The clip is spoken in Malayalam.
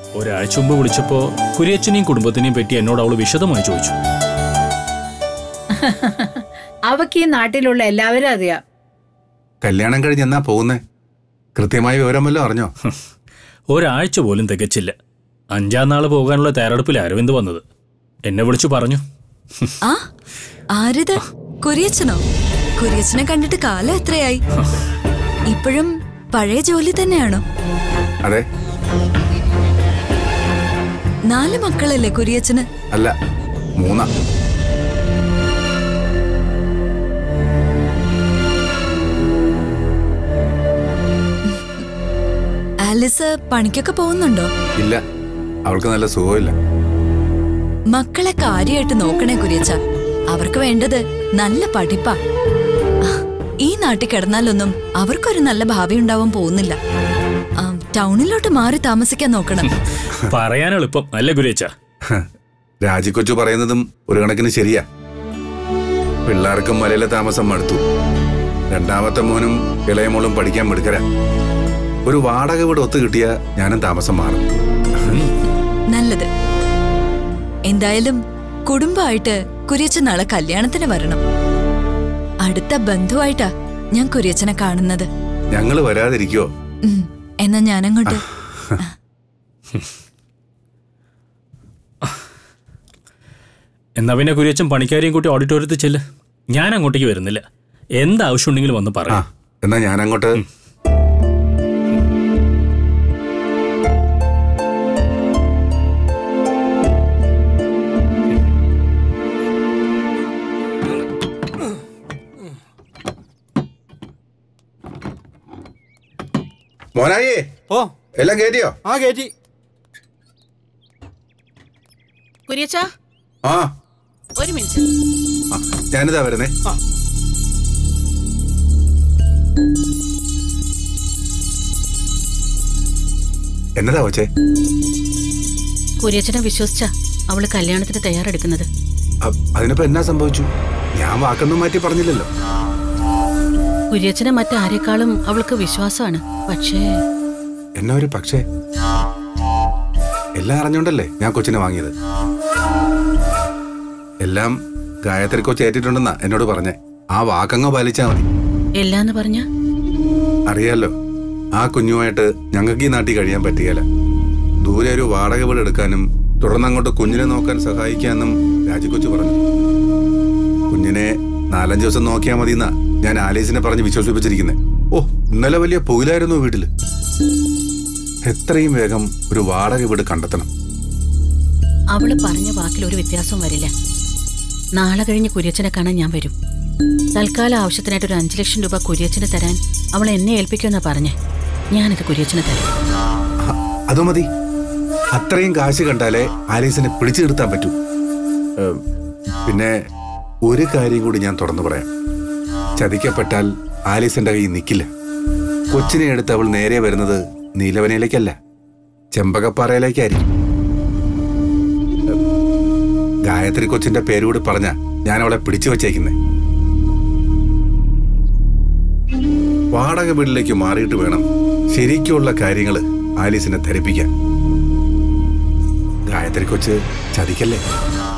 ഒരാഴ്ച മുമ്പ് വിളിച്ചപ്പോ കുരിയച്ചനെയും കുടുംബത്തിനെയും പറ്റി എന്നോട് അവള് വിശദമായി ചോദിച്ചു അവക്ക് ഈ നാട്ടിലുള്ള എല്ലാവരും അറിയാം കല്യാണം കഴിഞ്ഞ് എന്നാ പോകുന്നേ കൃത്യമായ വിവരം വല്ലതും അറിഞ്ഞോ ഒരാഴ്ച പോലും തികച്ചില്ല അഞ്ചാം നാള് പോകാനുള്ള തയ്യാറെടുപ്പിൽ അരവിന്ദ് വന്നത് എന്നെ വിളിച്ചു പറഞ്ഞു ആ ആരിത് കുരിയച്ചനോ കുരിയച്ചനെ കണ്ടിട്ട് കാലം എത്രയായി ഇപ്പോഴും പഴയ ജോലി തന്നെയാണോ അതെ നാല് മക്കളല്ലേ കുരിയച്ചന് അല്ല മൂന്നാ ആലിസ് പണിക്കൊക്കെ പോകുന്നുണ്ടോ ഇല്ല അവൾക്ക് നല്ല സുഖമില്ല മക്കളെ കാര്യമായിട്ട് നോക്കണേ കുരിയച്ച അവർക്ക് വേണ്ടത് നല്ല പഠിപ്പാ ആ, ഈ നാട്ടിൽ കിടന്നാലൊന്നും അവർക്കൊരു നല്ല ഭാവി ഉണ്ടാവാൻ പോകുന്നില്ല ആ, ടൗണിലോട്ട് മാറി താമസിക്കാൻ നോക്കണം പറയാൻ എളുപ്പം അല്ലേ കുരിയച്ച ഹ, രാജിക്കൊച്ചു പറയുന്നതും ഒരു കണക്കിന് ശരിയാ പിള്ളേർക്കും മലയിലെ താമസം മടുത്തു രണ്ടാമത്തെ മോനും ഇളയ മോളും പഠിക്കാൻ മിടുക്കരാ ഒരു വാടക വീട് ഒത്തു കിട്ടിയ ഞാനും താമസം മാറും നല്ലത് എന്തായാലും കുടുംബമായിട്ട് കുര്യച്ചൻ നാളെ കല്യാണത്തിന് വരണം അടുത്ത ബന്ധുവായിട്ടാ ഞാൻ കുര്യച്ചനെ കാണുന്നത് ഞങ്ങള് വരാതിരിക്കോ ഉം, എന്നാ ഞാനങ്ങോട്ട് എന്നാ പിന്നെ കുരിയച്ചൻ പണിക്കാരെയും കൂട്ടി ഓഡിറ്റോറിയത്തിൽ ചെല്ല് ഞാൻ അങ്ങോട്ടേക്ക് വരുന്നില്ല എന്താവശ്യം ഉണ്ടെങ്കിലും വന്ന് ആ പറയാം എന്നാ ഞാൻ അങ്ങോട്ട് മോനായി ഓ എല്ലാം കയറ്റിയോ ആ കയറ്റി കുര്യച്ച ആ ഒരു മിനിറ്റ് ആ, ഞാനിതാ വരുന്നേ ആ. എന്നതാ വച്ചേ കുര്യച്ചനെ വിശ്വസിച്ച അവള് കല്യാണത്തിന് തയ്യാറെടുക്കുന്നത് അതിനിപ്പോ എന്നാ സംഭവിച്ചു ഞാൻ വാക്കൊന്നും മാറ്റി പറഞ്ഞില്ലല്ലോ കുര്യച്ചനെ മറ്റാരെക്കാളും അവൾക്ക് വിശ്വാസമാണ് പക്ഷേ എന്നാ ഒരു പക്ഷേ എല്ലാം അറിഞ്ഞോണ്ടല്ലേ ഞാൻ കൊച്ചിനെ വാങ്ങിയത് എല്ലാം ഗായത്രി കൊച്ച് ഏറ്റിട്ടുണ്ടെന്നാ എന്നോട് പറഞ്ഞേ ആ വാക്കങ്ങ് പാലിച്ചാ മതി എല്ലാന്ന് പറഞ്ഞ അറിയാലോ ആ കുഞ്ഞുമായിട്ട് ഞങ്ങൾക്ക് ഈ നാട്ടിൽ കഴിയാൻ പറ്റുകയില്ല ദൂരെ ഒരു വാടക വീട് എടുക്കാനും തുടർന്ന് അങ്ങോട്ട് കുഞ്ഞിനെ നോക്കാൻ സഹായിക്കാന്നും രാജിക്കൊച്ചു പറഞ്ഞു കുഞ്ഞിനെ നാലഞ്ച് ദിവസം നോക്കിയാൽ മതി എന്നാ ഞാൻ ആലീസിനെ പറഞ്ഞ് വിശ്വസിപ്പിച്ചിരിക്കുന്നത് ഓ ഇന്നലെ വലിയ പുകിലായിരുന്നു വീട്ടില് എത്രയും വേഗം ഒരു വാടക വീട് കണ്ടെത്തണം അവള് പറഞ്ഞ വാക്കിൽ ഒരു വ്യത്യാസവും വരില്ല നാളെ കഴിഞ്ഞ് കുര്യച്ചനെ കാണാൻ ഞാൻ വരും തൽക്കാല ആവശ്യത്തിനായിട്ട് ഒരു അഞ്ചു ലക്ഷം രൂപ കുര്യച്ചന് തരാൻ അവൾ എന്നെ ഏൽപ്പിക്കുമെന്നാ പറഞ്ഞേ ഞാനത് കുര്യച്ചന് തരാം അ- അത് മതി അത്രയും കാശ് കണ്ടാലേ ആലീസിനെ പിടിച്ചു നിർത്താൻ പറ്റൂ ഏം, പിന്നെ ഒരു കാര്യം കൂടി ഞാൻ തുറന്നു പറയാം ചതിക്കപ്പെട്ടാൽ ആലീസിന്റെ കയ്യിൽ നിൽക്കില്ല കൊച്ചിനെ എടുത്ത് അവൾ നേരെ വരുന്നത് നീലവനയിലേക്കല്ല ചെമ്പകപ്പാറയിലേക്കായിരിക്കും ഏം, ഗായത്രി കൊച്ചിന്റെ പേരുകൂടി പറഞ്ഞ ഞാൻ അവളെ പിടിച്ചു വച്ചേക്കുന്നേ വാടക വീട്ടിലേക്ക് മാറിയിട്ട് വേണം ശരിക്കുള്ള കാര്യങ്ങള് ആലീസിനെ ധരിപ്പിക്കാൻ ഗായത്രി കൊച്ച് ചതിക്കല്ലേ